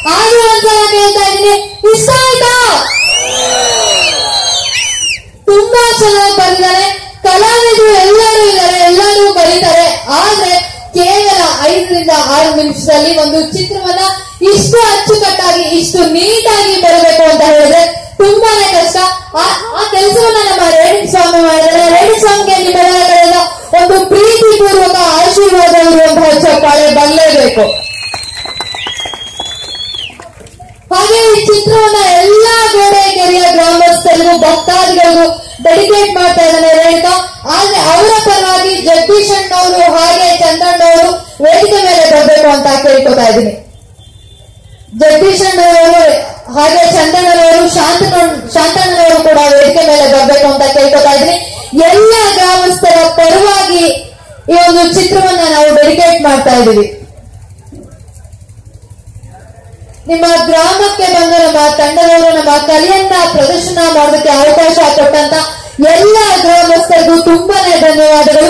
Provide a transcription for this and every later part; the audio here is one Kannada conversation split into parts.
ಹಾಗೆ ಒಂದ್ಸಲ ಕೇಳ್ತಾ ಇದ್ದೀನಿ ಇಷ್ಟ ಆಯ್ತಾ ತುಂಬಾ ಚೆನ್ನಾಗಿ ಬರೆದಿದ್ದಾರೆ ಕಲಾವಿದರು ಎಲ್ಲರೂ ಇದ್ದಾರೆ ಎಲ್ಲರೂ ಬರೀತಾರೆ ಆದ್ರೆ ಕೇವಲ ಐದರಿಂದ ಆರು ನಿಮಿಷದಲ್ಲಿ ಒಂದು ಚಿತ್ರವನ್ನ ಇಷ್ಟು ಅಚ್ಚುಕಟ್ಟಾಗಿ ಇಷ್ಟು ನೀಟಾಗಿ ಬರಬೇಕು ಅಂತ ಹೇಳಿದ್ರೆ ತುಂಬಾನೇ ಕಷ್ಟ ಆ ಆ ಕೆಲಸವನ್ನ ನಮ್ಮ ರೇಣು ಸ್ವಾಮಿ ಮಾಡಿದ್ದಾರೆ ರೇಣು ಸ್ವಾಮಿಗೆ ನಿಮ್ಮೆಲ್ಲರ ಕಡೆಯಿಂದ ಒಂದು ಪ್ರೀತಿ ಪೂರ್ವಕ ಆಶೀರ್ವಾದ ಇರುವಂತಹ ಚಪ್ಪಾಳೆ ಬರಲೇಬೇಕು ಹಾಗೆ ಈ ಚಿತ್ರವನ್ನ ಎಲ್ಲಾ ಗೋಡೆಕೆರೆಯ ಗ್ರಾಮಸ್ಥರಿಗೂ ಭಕ್ತಾದಿಗಳಿಗೂ ಡೆಡಿಕೇಟ್ ಮಾಡ್ತಾ ಇದ್ದಾನೆ ರೇಣುಕಾ ಆದ್ರೆ ಅವರ ಪರವಾಗಿ ಜಗದೀಶ್ ಅಣ್ಣವರು ಹಾಗೆ ಚಂದಣ್ಣವರು ವೇದಿಕೆ ಮೇಲೆ ಬರಬೇಕು ಅಂತ ಕೇಳ್ಕೊತಾ ಇದ್ದೀನಿ ಜಗದೀಶ್ ಅಣ್ಣವರು ಹಾಗೆ ಚಂದಣ್ಣನವರು ಶಾಂತನ ಶಾಂತಣ್ಣನವರು ಕೂಡ ವೇದಿಕೆ ಮೇಲೆ ಬರಬೇಕು ಅಂತ ಕೇಳ್ಕೊತಾ ಇದ್ದೀನಿ ಎಲ್ಲ ಗ್ರಾಮಸ್ಥರ ಪರವಾಗಿ ಈ ಒಂದು ಚಿತ್ರವನ್ನ ನಾವು ಡೆಡಿಕೇಟ್ ಮಾಡ್ತಾ ಇದ್ದೀವಿ ನಿಮ್ಮ ಗ್ರಾಮಕ್ಕೆ ಬಂದು ನಮ್ಮ ತಂಡದವರು ನಮ್ಮ ಕಲೆಯನ್ನ ಪ್ರದರ್ಶನ ಮಾಡೋದಕ್ಕೆ ಅವಕಾಶ ಕೊಟ್ಟಂತ ಎಲ್ಲ ಗ್ರಾಮಸ್ಥರಿಗೂ ತುಂಬಾನೇ ಧನ್ಯವಾದಗಳು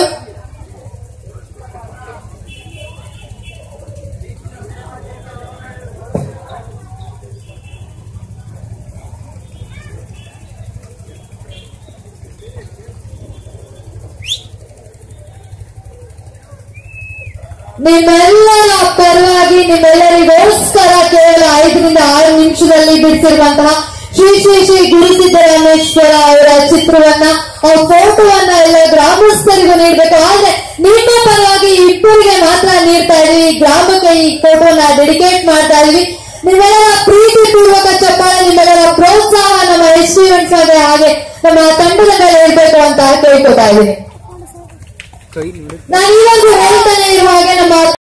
ನಿಮ್ಮೆಲ್ಲರ ಪರವಾಗಿ ನಿಮ್ಮೆಲ್ಲರಿಗೋಸ್ಕರ ಕೇವಲ ಐದರಿಂದ ಆರು ನಿಮಿಷದಲ್ಲಿ ಬಿಡಿಸಿರುವಂತಹ ಶ್ರೀ ಶ್ರೀ ಶ್ರೀ ಗುರುಸಿದ್ದರಾಮೇಶ್ವರ ಅವರ ಚಿತ್ರವನ್ನ ಆ ಫೋಟೋವನ್ನ ಎಲ್ಲ ಗ್ರಾಮಸ್ಥರಿಗೂ ನೀಡಬೇಕು ಆದ್ರೆ ನಿಮ್ಮ ಪರವಾಗಿ ಇಬ್ಬರಿಗೆ ಮಾತ್ರ ನೀಡ್ತಾ ಇದೀವಿ ಗ್ರಾಮಕ್ಕೆ ಈ ಫೋಟೋನ ಡೆಡಿಕೇಟ್ ಮಾಡ್ತಾ ಇದೀವಿ ನಿಮ್ಮೆಲ್ಲರ ಪ್ರೀತಿ ಪೂರ್ವಕ ಚಪ್ಪಾಳೆ ನಿಮ್ಮೆಲ್ಲರ ಪ್ರೋತ್ಸಾಹ ನಮ್ಮ ಎಸ್ ಹಾಗೆ ನಮ್ಮ ತಂಡದ ಮೇಲೆ ಇರಬೇಕು ಅಂತ ಕೇಳ್ಕೊತಾ ಇದೀನಿ ನಾನು ಇವಾಗ ಹೇಳ್ತಾನೆ ಇರುವ ಹಾಗೆ ನಮ್ಮ